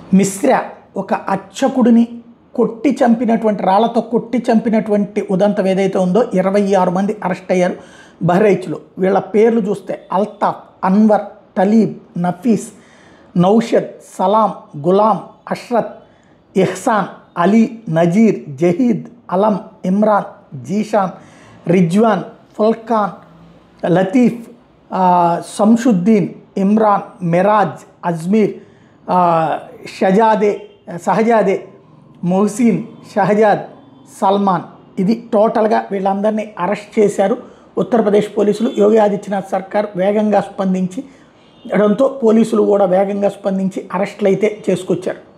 మిశ్రా ఒక అర్చకుడిని కొట్టి చంపినటువంటి రాళ్లతో కొట్టి చంపినటువంటి ఉదంతం ఏదైతే ఉందో ఇరవై ఆరు మంది అరెస్ట్ అయ్యారు బహ్రైచ్లో వీళ్ళ పేర్లు చూస్తే అల్తాఫ్ అన్వర్ తలీబ్ నఫీస్ నౌషద్ సలాం గులాం అష్రత్ ఇహ్సాన్ అలీ నజీర్ జహీద్ అలం ఇమ్రాన్ జీషాన్ రిజ్వాన్ ఫుల్ఖాన్ లతీఫ్ ఆ, సంషుద్దీన్ ఇమ్రాన్ మిరాజ్ అజ్మీర్ ఆ, షజాదే సహజాదే మొహసిన్ షహజాద్ సల్మాన్ ఇది టోటల్గా వీళ్ళందరినీ అరెస్ట్ చేశారు ఉత్తరప్రదేశ్ పోలీసులు యోగి ఆదిత్యనాథ్ సర్కార్ వేగంగా స్పందించి డంతో పోలీసులు కూడా వేగంగా స్పందించి అరెస్టులు అయితే చేసుకొచ్చారు